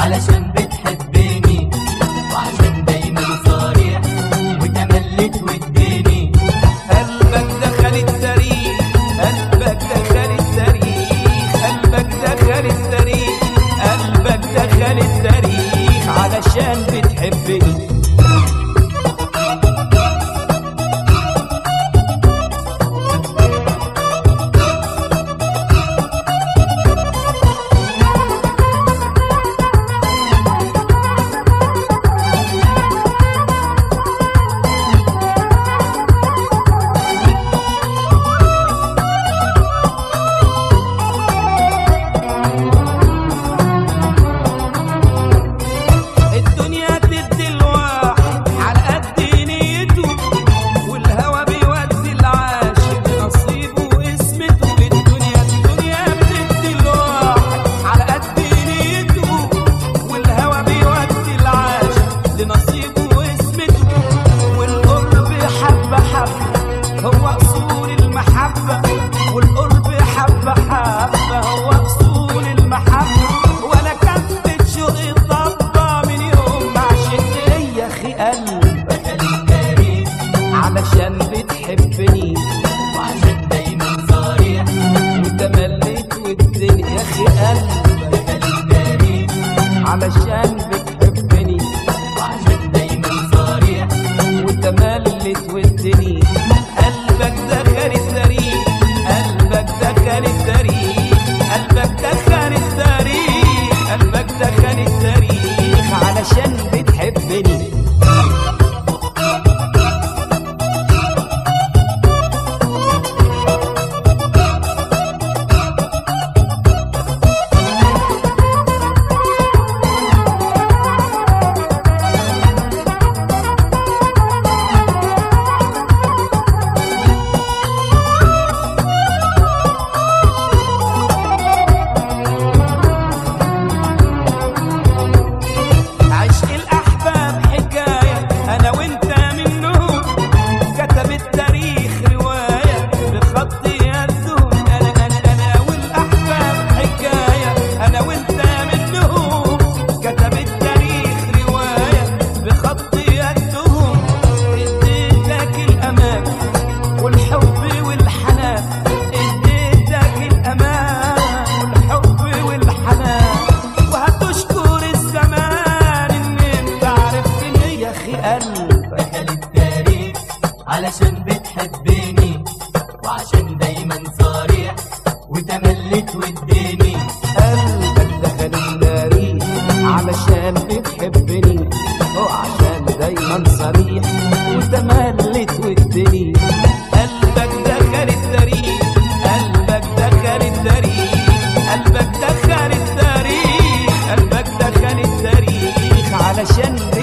علشان بتحبني وعشان دايما صريح وتملت واديني قلبك دخل التاريخ قلبك دخل التاريخ قلبك دخل التاريخ قلبك دخل التاريخ علشان بتحبني الدنيا تدي الواحد على قد نيته والهوى بيودي العاشق نصيبه واسمته الدنيا الدنيا بتدي الواحد على قد نيته والهوى بيودي العاشق لنصيبه واسمته والقرب حبة حبة هو أصول المحبة والقرب حبة حبة هو أصول المحبة ولا كفة شوق الضبة من يوم ما عشت يا أخي قلبك دخل التاريخ علشان بتحبني وعشان دايما صريح وتمليت والدنيا يا أخي قلبك دخل التاريخ علشان بتحبني وعشان دايما صريح وتملت والدنيا قلبك دخل التاريخ قلبك دخل التاريخ قلبك دخل التاريخ قلبك دخل التاريخ علشان بتحبني عشق الأحباب حكاية أنا وأنت منهم كتب التاريخ رواية بخط يدهم أنا أنا أنا والأحباب حكاية أنا وأنت منهم كتب التاريخ رواية بخط يدهم اديتك الأمان والحب والحنان اديتك الأمان والحب والحنان وهتشكر الزمان ان انت عرفتني يا اخي قلبك دخل التاريخ علشان بتحبني وعشان دايما صريح وتملت واديني قلبك دخل التاريخ علشان بتحبني وعشان دايما صريح وتملت والدني قلبك دخل التاريخ قلبك دخل التاريخ قلبك دخل التاريخ قلبك دخل التاريخ علشان